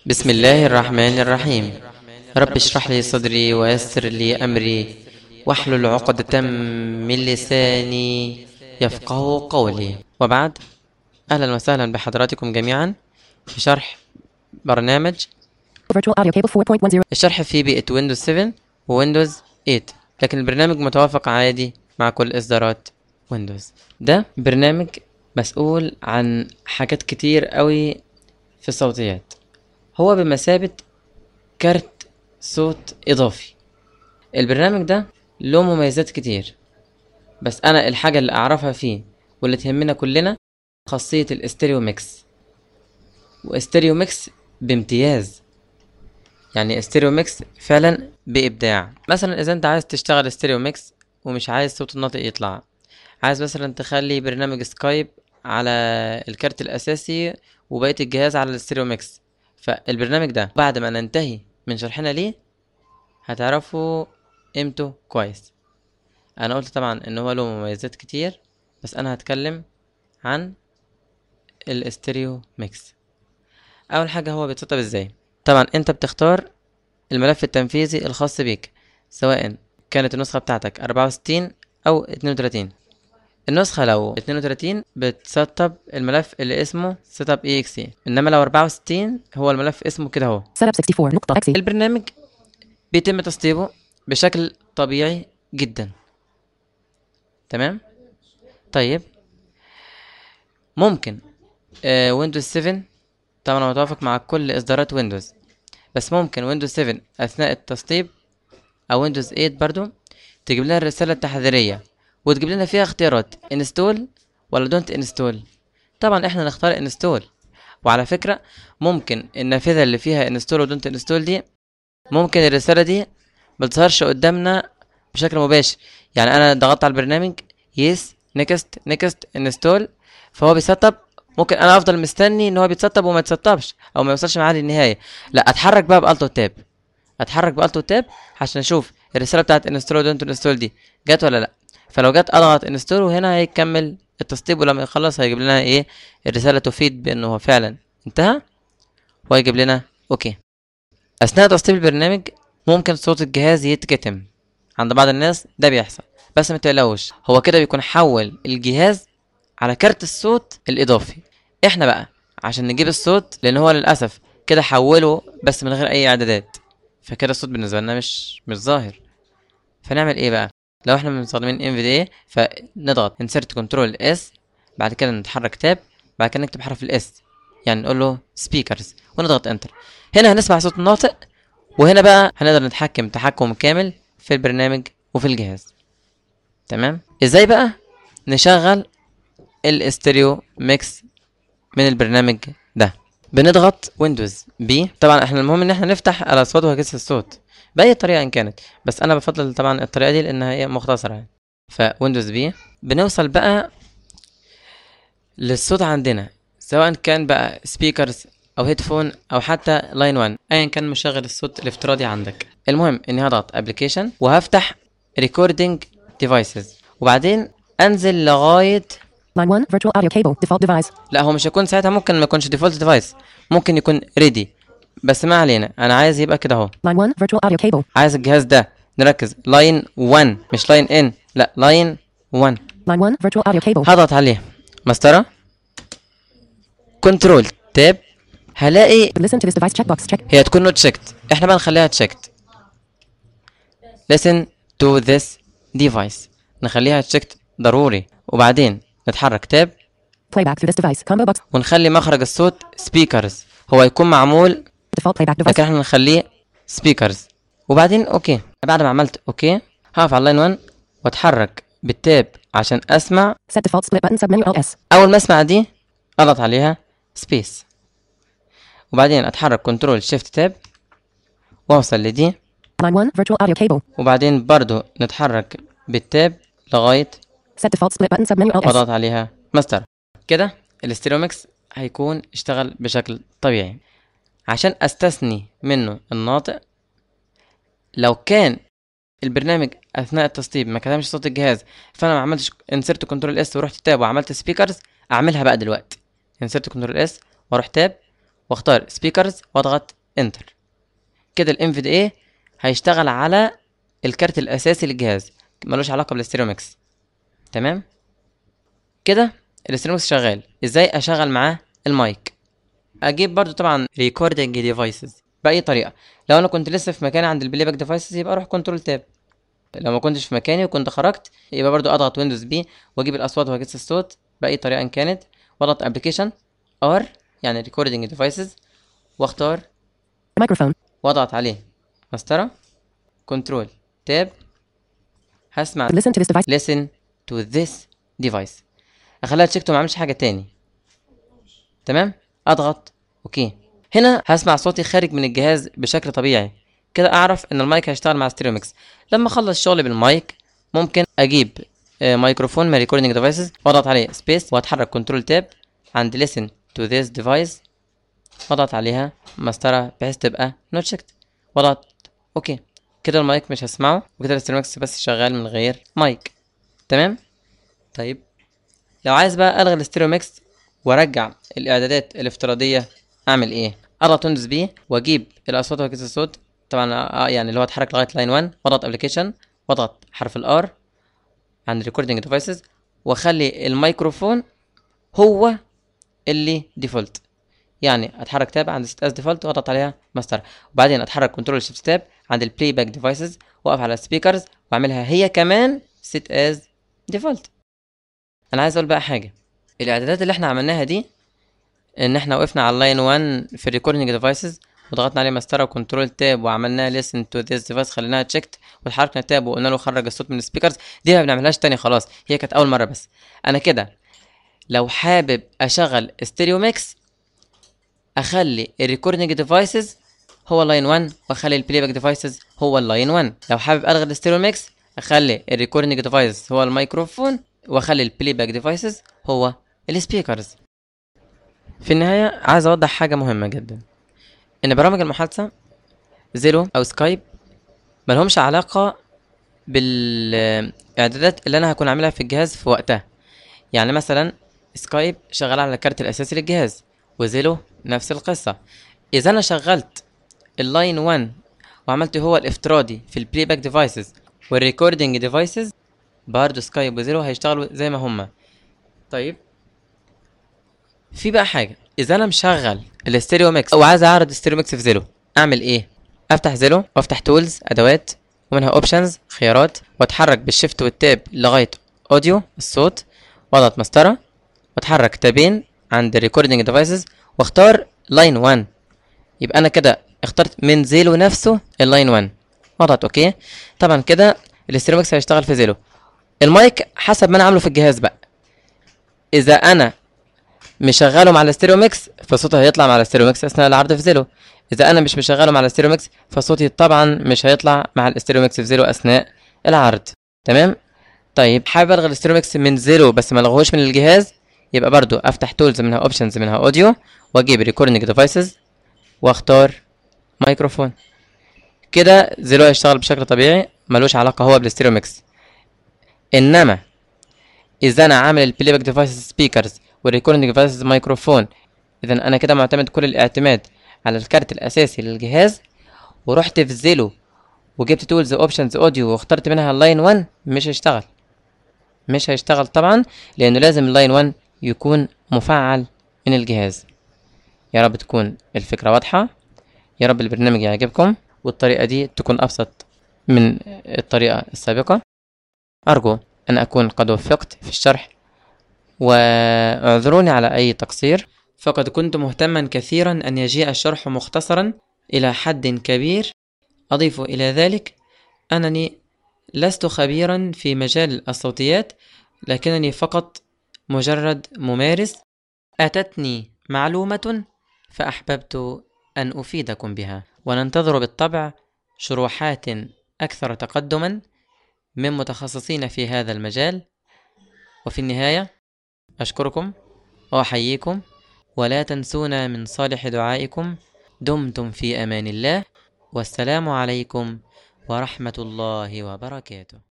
بسم الله الرحمن الرحيم رب اشرح لي صدري ويسر لي أمري واحلل عقدة من لساني يفقه قولي وبعد أهلا وسهلا بحضراتكم جميعا في شرح برنامج Virtual audio cable 4.10. الشرح فيه بيئة ويندوز 7 وويندوز 8 لكن البرنامج متوافق عادي مع كل إصدارات ويندوز ده برنامج مسؤول عن حاجات كتير قوي في الصوتيات هو بمثابة كارت صوت إضافي البرنامج ده له مميزات كتير بس أنا الحاجة اللي أعرفها فيه واللي تهمنا كلنا خاصية الاستيريو ميكس واستيريو ميكس بامتياز يعني استيريو ميكس فعلا بإبداع مثلا إذا أنت عايز تشتغل استيريو ميكس ومش عايز صوت الناطق يطلع عايز مثلا تخلي برنامج سكايب على الكارت الأساسي وبقية الجهاز على الاستيريو ميكس فالبرنامج ده بعد ما ننتهي من شرحنا ليه هتعرفوا قيمته كويس أنا قلت طبعا إن هو له مميزات كتير بس أنا هتكلم عن الاستيريو ميكس أول حاجة هو بيتسطب ازاي طبعا انت بتختار الملف التنفيذي الخاص بيك سواء كانت النسخة بتاعتك 64 أو 32 النسخة لو 32 بتسطب الملف اللي اسمه setup.exe إنما لو 64 هو الملف اسمه كده اهو Setup 64. نقطة exe. البرنامج بيتم تسطيبه بشكل طبيعي جدا تمام طيب ممكن ويندوز 7 طبعا هو متوافق مع كل اصدارات ويندوز بس ممكن ويندوز 7 اثناء التسطيب او ويندوز 8 برضو تجيب لنا الرسالة التحذيرية وتجيب لنا فيها اختيارات انستول ولا دونت انستول طبعا احنا نختار انستول وعلى فكرة ممكن النافذة اللي فيها انستول ودونت انستول دي ممكن الرسالة دي متظهرش قدامنا بشكل مباشر يعني انا ضغطت على البرنامج يس نيكست نيكست انستول فهو بيسطب ممكن انا افضل مستني ان هو بيتسطب وما يتسطبش او ما يوصلش معاه للنهايه لا اتحرك بقى بالتو تاب اتحرك بالتو تاب عشان اشوف الرساله بتاعت انستول دونت انستول دي جت ولا لا فلو جت اضغط انستول وهنا هيكمل التسطيب ولما يخلص هيجيب لنا ايه الرساله تفيد بانه هو فعلا انتهى وهيجيب لنا اوكي اثناء تسطيب البرنامج ممكن صوت الجهاز يتكتم عند بعض الناس ده بيحصل بس ما تقلقوش هو كده بيكون حول الجهاز على كارت الصوت الاضافي احنا بقى عشان نجيب الصوت لان هو للاسف كده حوله بس من غير اي اعدادات فكده الصوت بالنسبه لنا مش مش ظاهر فنعمل ايه بقى لو احنا مستخدمين ام في دي فنضغط انسرت كنترول اس بعد كده نتحرك تاب بعد كده نكتب حرف الاس يعني نقول له سبيكرز ونضغط انتر هنا هنسمع صوت الناطق وهنا بقى هنقدر نتحكم تحكم كامل في البرنامج وفي الجهاز تمام ازاي بقى نشغل الاستيريو ميكس من البرنامج ده بنضغط ويندوز بي طبعا احنا المهم ان احنا نفتح الاصوات وهجس الصوت باي طريقه ان كانت بس انا بفضل طبعا الطريقه دي لانها هي مختصره يعني فويندوز بي بنوصل بقى للصوت عندنا سواء كان بقى سبيكرز او هيدفون او حتى لاين 1 ايا كان مشغل الصوت الافتراضي عندك المهم اني هضغط ابلكيشن وهفتح ريكوردينج ديفايسز وبعدين انزل لغايه Line 1. Virtual audio cable. Default device. لا هو مش هيكون ساعتها ممكن ما يكونش ديفولت ديفايس ممكن يكون ريدي بس ما علينا انا عايز يبقى كده اهو Line 1. Virtual audio cable. عايز الجهاز ده نركز لاين 1 مش لاين ان لا لاين 1 Line 1. Virtual audio cable. هضغط عليه مسطره كنترول تاب هلاقي Listen to this device checkbox. Check. هي تكون نوت تشيكت احنا بقى نخليها تشيكت listen to this device نخليها تشيكت ضروري وبعدين نتحرك تاب Playback through this device. Combo box. ونخلي مخرج الصوت سبيكرز هو يكون معمول Default playback device. لكن احنا نخليه سبيكرز وبعدين اوكي بعد ما عملت اوكي هقف على اللاين 1 واتحرك بالتاب عشان اسمع Set default split button submenu Alt S. اول ما اسمع دي اضغط عليها سبيس وبعدين اتحرك كنترول شيفت تاب واوصل لدي Line 1. Virtual audio cable. وبعدين برضو نتحرك بالتاب لغاية Set default split button submenu Alt S. واضغط عليها ماستر كده الاستيريومكس هيكون اشتغل بشكل طبيعي عشان استثني منه الناطق لو كان البرنامج اثناء التسطيب ما كتمش صوت الجهاز فانا ما عملتش انسرت كنترول اس ورحت تاب وعملت سبيكرز اعملها بقى دلوقتي انسرت كنترول اس واروح تاب واختار سبيكرز واضغط انتر كده الام في دي اي هيشتغل على الكارت الاساسي للجهاز ملوش علاقه بالاستيريو ميكس تمام كده الاستيريو ميكس شغال ازاي اشغل معاه المايك اجيب برضو طبعا ريكوردنج ديفايسز باي طريقه لو انا كنت لسه في مكاني عند البلاي باك ديفايسز يبقى اروح كنترول تاب لو ما كنتش في مكاني وكنت خرجت يبقى برضو اضغط ويندوز بي واجيب الاصوات واجهزه الصوت باي طريقه ان كانت واضغط ابلكيشن ار يعني ريكوردنج ديفايسز واختار Microphone. واضغط عليه مسطره كنترول تاب هسمع Listen to this device. listen to this device اخليها تشيك ما اعملش حاجه تاني تمام اضغط اوكي هنا هسمع صوتي خارج من الجهاز بشكل طبيعي كده اعرف ان المايك هيشتغل مع ستيريو ميكس لما اخلص شغلي بالمايك ممكن اجيب آه، مايكروفون من ريكوردنج ديفايسز واضغط عليه سبيس واتحرك كنترول تاب عند listen to this device واضغط عليها مسطره بحيث تبقى نوت شيكت واضغط اوكي كده المايك مش هسمعه وكده الستيريو ميكس بس شغال من غير مايك تمام طيب لو عايز بقى الغي الستيريو ميكس وارجع الاعدادات الافتراضيه اعمل ايه اضغط ويندوز بي واجيب الاصوات واجهزه الصوت طبعا آه يعني اللي هو اتحرك لغايه لاين 1 واضغط ابلكيشن واضغط حرف الار عند ريكوردنج ديفايسز واخلي الميكروفون هو اللي ديفولت يعني اتحرك تاب عند ست اس ديفولت واضغط عليها ماستر وبعدين اتحرك كنترول شيفت تاب عند البلاي باك ديفايسز واقف على السبيكرز واعملها هي كمان ست از ديفولت انا عايز اقول بقى حاجه الاعدادات اللي احنا عملناها دي ان احنا وقفنا على اللاين 1 في الريكوردنج ديفايسز وضغطنا عليه مسطره وكنترول تاب وعملنا ليسن تو ذيس ديفايس خليناها تشيكت واتحركنا تاب وقلنا له خرج الصوت من السبيكرز دي ما بنعملهاش تاني خلاص هي كانت اول مره بس انا كده لو حابب اشغل ستيريو ميكس اخلي الريكوردنج ديفايسز هو اللاين 1 واخلي البلاي باك ديفايسز هو اللاين 1 لو حابب الغي الستيريو ميكس اخلي الريكوردنج ديفايس هو الميكروفون واخلي البلاي باك ديفايسز هو السبيكرز في النهاية عايز أوضح حاجة مهمة جدا إن برامج المحادثة زيرو أو سكايب ملهمش علاقة بالإعدادات اللي أنا هكون عاملها في الجهاز في وقتها يعني مثلا سكايب شغال على الكارت الأساسي للجهاز وزيلو نفس القصة إذا أنا شغلت اللاين 1 وعملت هو الافتراضي في البلاي باك ديفايسز والريكوردنج ديفايسز برضه سكايب وزيرو هيشتغلوا زي ما هما طيب في بقى حاجه اذا انا مشغل الاستيريو ميكس او عايز اعرض ستيريو ميكس في زيرو اعمل ايه افتح زيرو وافتح تولز ادوات ومنها اوبشنز خيارات واتحرك بالشيفت والتاب لغايه اوديو الصوت واضغط مسطره واتحرك تابين عند الريكوردنج ديفايسز واختار لاين 1 يبقى انا كده اخترت من زيرو نفسه اللاين 1 واضغط اوكي طبعا كده الاستيريو ميكس هيشتغل في زيرو المايك حسب ما انا عامله في الجهاز بقى اذا انا مشغله مع الاستيريو ميكس فصوته هيطلع مع الاستيريو ميكس اثناء العرض في زيرو اذا انا مش مشغله مع الاستيريو ميكس فصوتي طبعا مش هيطلع مع الاستيريو ميكس في زيرو اثناء العرض تمام طيب حابب الغي الاستيريو ميكس من زيرو بس ما الغوش من الجهاز يبقى برضو افتح تولز منها اوبشنز منها اوديو واجيب ريكوردنج ديفايسز واختار مايكروفون كده زيرو هيشتغل بشكل طبيعي ملوش علاقه هو بالاستيريو ميكس انما اذا انا عامل البلاي باك ديفايس سبيكرز والريكوردنج ديفايس مايكروفون اذا انا كده معتمد كل الاعتماد على الكارت الاساسي للجهاز ورحت في زيلو وجبت تولز اوبشنز اوديو واخترت منها اللاين 1 مش هيشتغل مش هيشتغل طبعا لانه لازم اللاين 1 يكون مفعل من الجهاز يا رب تكون الفكرة واضحة يا رب البرنامج يعجبكم والطريقة دي تكون أبسط من الطريقة السابقة أرجو أن أكون قد وفقت في الشرح واعذروني على أي تقصير فقد كنت مهتما كثيرا أن يجيء الشرح مختصرا إلى حد كبير أضيف إلى ذلك أنني لست خبيرا في مجال الصوتيات لكنني فقط مجرد ممارس أتتني معلومة فأحببت أن أفيدكم بها وننتظر بالطبع شروحات أكثر تقدما من متخصصين في هذا المجال وفي النهاية أشكركم وأحييكم ولا تنسونا من صالح دعائكم دمتم في أمان الله والسلام عليكم ورحمة الله وبركاته